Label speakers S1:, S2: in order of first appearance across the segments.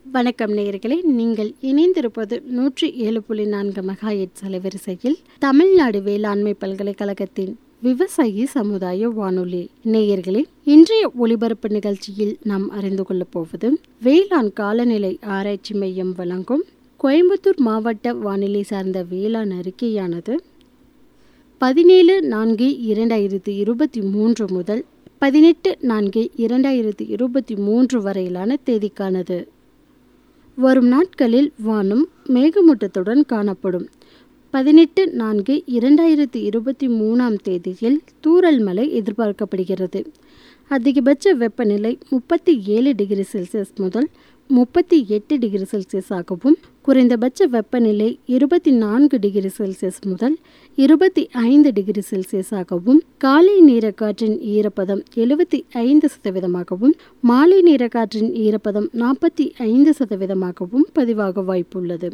S1: வணக்கம் நேயர்களே நீங்கள் இணைந்திருப்பது நூற்றி ஏழு புள்ளி நான்கு மெகாஹெட் அலைவரிசையில் தமிழ்நாடு வேளாண்மை பல்கலைக்கழகத்தின் விவசாயி சமுதாய வானொலி நேயர்களே இன்றைய ஒளிபரப்பு நிகழ்ச்சியில் நாம் அறிந்து கொள்ளப் போவது வேளாண் காலநிலை ஆராய்ச்சி மையம் வழங்கும் கோயம்புத்தூர் மாவட்ட வானிலை சார்ந்த வேளாண் அறிக்கையானது பதினேழு நான்கு இரண்டாயிரத்தி இருபத்தி மூன்று முதல் பதினெட்டு நான்கு இரண்டாயிரத்தி இருபத்தி மூன்று வரையிலான தேதிக்கானது வரும் நாட்களில் வானம் மேகமூட்டத்துடன் காணப்படும் பதினெட்டு நான்கு இரண்டாயிரத்தி இருபத்தி மூணாம் தேதியில் தூறல் மழை எதிர்பார்க்கப்படுகிறது அதிகபட்ச வெப்பநிலை முப்பத்தி ஏழு டிகிரி செல்சியஸ் முதல் முப்பத்தி எட்டு டிகிரி செல்சியஸாகவும் குறைந்தபட்ச வெப்பநிலை இருபத்தி நான்கு டிகிரி செல்சியஸ் முதல் இருபத்தி ஐந்து டிகிரி செல்சியஸாகவும் காலை நேர காற்றின் ஈரப்பதம் எழுபத்தி ஐந்து சதவீதமாகவும் மாலை நேர காற்றின் ஈரப்பதம் நாற்பத்தி ஐந்து சதவீதமாகவும் பதிவாக வாய்ப்புள்ளது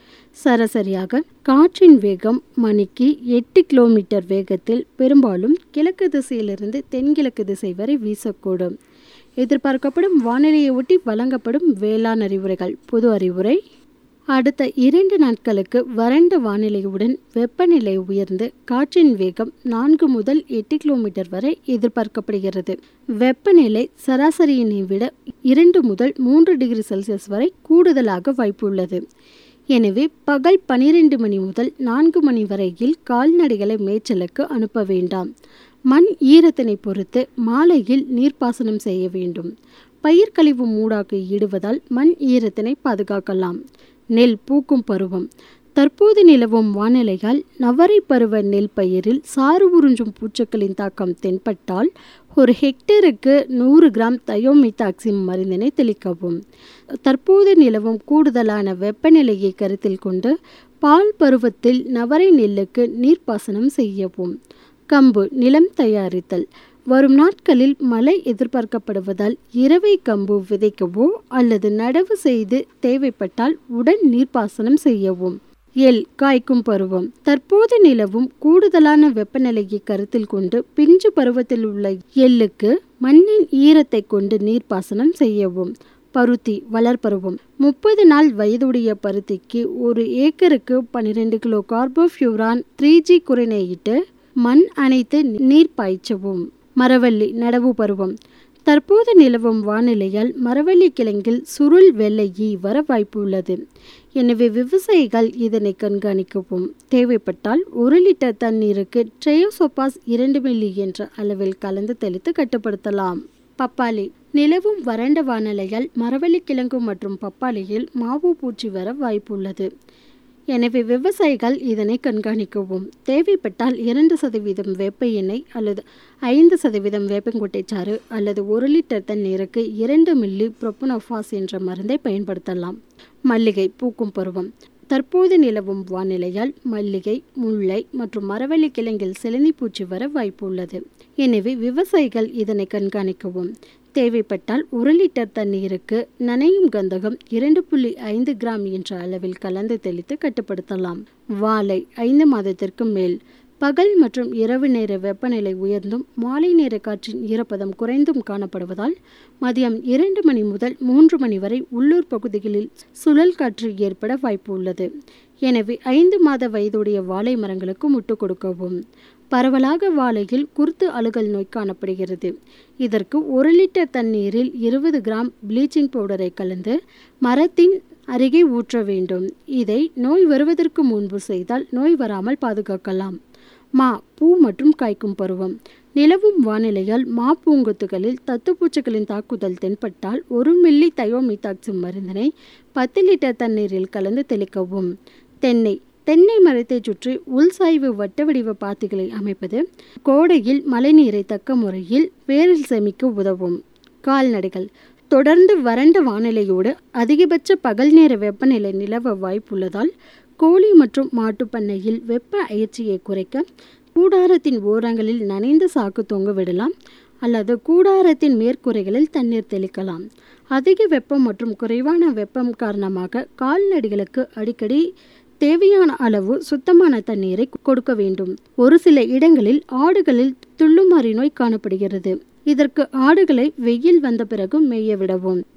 S1: சராசரியாக காற்றின் வேகம் மணிக்கு எட்டு கிலோமீட்டர் வேகத்தில் பெரும்பாலும் கிழக்கு திசையிலிருந்து தென்கிழக்கு திசை வரை வீசக்கூடும் எதிர்பார்க்கப்படும் வானிலையை ஒட்டி வழங்கப்படும் வேளாண் அறிவுரைகள் பொது அறிவுரை அடுத்த இரண்டு நாட்களுக்கு வறண்ட வானிலையுடன் வெப்பநிலை உயர்ந்து காற்றின் வேகம் நான்கு முதல் எட்டு கிலோமீட்டர் வரை எதிர்பார்க்கப்படுகிறது வெப்பநிலை சராசரியினை விட இரண்டு முதல் மூன்று டிகிரி செல்சியஸ் வரை கூடுதலாக வாய்ப்புள்ளது எனவே பகல் பனிரெண்டு மணி முதல் நான்கு மணி வரையில் கால்நடைகளை மேய்ச்சலுக்கு அனுப்ப வேண்டாம் மண் ஈரத்தினை பொறுத்து மாலையில் நீர்ப்பாசனம் செய்ய வேண்டும் பயிர் கழிவு மூடாக்கு இடுவதால் மண் ஈரத்தினை பாதுகாக்கலாம் நெல் பூக்கும் பருவம் தற்போது நிலவும் வானிலையால் நவரை பருவ நெல் பயிரில் சாறு உறிஞ்சும் பூச்சிகளின் தாக்கம் தென்பட்டால் ஒரு ஹெக்டேருக்கு நூறு கிராம் தயோமித்தாக்சிம் மருந்தினை தெளிக்கவும் தற்போது நிலவும் கூடுதலான வெப்பநிலையை கருத்தில் கொண்டு பால் பருவத்தில் நவரை நெல்லுக்கு நீர்ப்பாசனம் செய்யவும் கம்பு நிலம் தயாரித்தல் வரும் நாட்களில் மழை எதிர்பார்க்கப்படுவதால் இரவை கம்பு விதைக்கவோ அல்லது நடவு செய்து தேவைப்பட்டால் உடன் நீர்ப்பாசனம் செய்யவும் எல் காய்க்கும் பருவம் தற்போது நிலவும் கூடுதலான வெப்பநிலையை கருத்தில் கொண்டு பிஞ்சு பருவத்தில் உள்ள எள்ளுக்கு மண்ணின் ஈரத்தை கொண்டு நீர்ப்பாசனம் செய்யவும் பருத்தி வளர்பருவம் முப்பது நாள் வயதுடைய பருத்திக்கு ஒரு ஏக்கருக்கு பன்னிரெண்டு கிலோ கார்போஃபியூரான் த்ரீ ஜி குறைநீட்டு மண் அணைத்து நீர் பாய்ச்சவும் மரவள்ளி நடவு பருவம் தற்போது நிலவும் வானிலையால் மரவள்ளி கிழங்கில் சுருள் வெள்ளை ஈ வர வாய்ப்பு உள்ளது எனவே விவசாயிகள் இதனை கண்காணிக்கவும் தேவைப்பட்டால் ஒரு லிட்டர் தண்ணீருக்கு ட்ரையோசோபாஸ் இரண்டு மில்லி என்ற அளவில் கலந்து தெளித்து கட்டுப்படுத்தலாம் பப்பாளி நிலவும் வறண்ட வானிலையால் மரவள்ளி கிழங்கு மற்றும் பப்பாளியில் மாவு பூச்சி வர வாய்ப்புள்ளது எனவே விவசாயிகள் இதனை கண்காணிக்கவும் தேவைப்பட்டால் இரண்டு சதவீதம் வேப்ப எண்ணெய் அல்லது ஐந்து சதவீதம் வேப்பங்கொட்டைச்சாறு அல்லது ஒரு லிட்டர் தண்ணீருக்கு இரண்டு மில்லி புரோப்பனோஃபாஸ் என்ற மருந்தை பயன்படுத்தலாம் மல்லிகை பூக்கும் பருவம் தற்போது நிலவும் வானிலையால் மல்லிகை முல்லை மற்றும் மரவள்ளி கிழங்கில் சிலந்தி பூச்சி வர வாய்ப்பு உள்ளது எனவே விவசாயிகள் இதனை கண்காணிக்கவும் தேவைப்பட்டால் ஒரு லிட்டர் தண்ணீருக்கு நனையும் கந்தகம் இரண்டு புள்ளி ஐந்து கிராம் என்ற அளவில் கலந்து தெளித்து கட்டுப்படுத்தலாம் வாழை ஐந்து மாதத்திற்கு மேல் பகல் மற்றும் இரவு நேர வெப்பநிலை உயர்ந்தும் மாலை நேர காற்றின் ஈரப்பதம் குறைந்தும் காணப்படுவதால் மதியம் இரண்டு மணி முதல் மூன்று மணி வரை உள்ளூர் பகுதிகளில் சுழல் காற்று ஏற்பட வாய்ப்பு உள்ளது எனவே ஐந்து மாத வயதுடைய வாழை மரங்களுக்கு முட்டு கொடுக்கவும் பரவலாக வாழையில் குருத்து அழுகல் நோய் காணப்படுகிறது இதற்கு ஒரு லிட்டர் தண்ணீரில் இருபது கிராம் ப்ளீச்சிங் பவுடரை கலந்து மரத்தின் அருகே ஊற்ற வேண்டும் இதை நோய் வருவதற்கு முன்பு செய்தால் நோய் வராமல் பாதுகாக்கலாம் மா பூ மற்றும் காய்க்கும் பருவம் நிலவும் வானிலையால் மா பூங்கொத்துகளில் தத்துப்பூச்சிகளின் தாக்குதல் தென்பட்டால் ஒரு மில்லி தயோமித்தாக்சிம் மருந்தினை பத்து லிட்டர் தண்ணீரில் கலந்து தெளிக்கவும் தென்னை தென்னை மரத்தை சுற்றி உள்சாய்வு வட்ட வடிவ பாத்திகளை அமைப்பது கோடையில் மழைநீரை தக்க முறையில் வேரில் சேமிக்க உதவும் கால்நடைகள் தொடர்ந்து வறண்ட வானிலையோடு அதிகபட்ச பகல் நேர வெப்பநிலை நிலவ வாய்ப்புள்ளதால் கோழி மற்றும் மாட்டுப் பண்ணையில் வெப்ப அயற்சியை குறைக்க கூடாரத்தின் ஓரங்களில் நனைந்த சாக்கு தொங்க விடலாம் அல்லது கூடாரத்தின் மேற்கூரைகளில் தண்ணீர் தெளிக்கலாம் அதிக வெப்பம் மற்றும் குறைவான வெப்பம் காரணமாக கால்நடைகளுக்கு அடிக்கடி தேவையான அளவு சுத்தமான தண்ணீரை கொடுக்க வேண்டும் ஒரு சில இடங்களில் ஆடுகளில் துள்ளுமாறி நோய் காணப்படுகிறது இதற்கு ஆடுகளை வெயில் வந்த பிறகு மேய விடவும்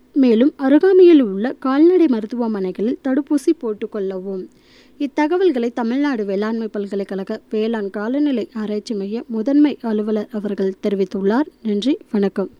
S1: மேலும் அருகாமையில் உள்ள கால்நடை மருத்துவமனைகளில் தடுப்பூசி போட்டுக்கொள்ளவும் இத்தகவல்களை தமிழ்நாடு வேளாண்மை பல்கலைக்கழக வேளாண் காலநிலை ஆராய்ச்சி மைய முதன்மை அலுவலர் அவர்கள் தெரிவித்துள்ளார் நன்றி வணக்கம்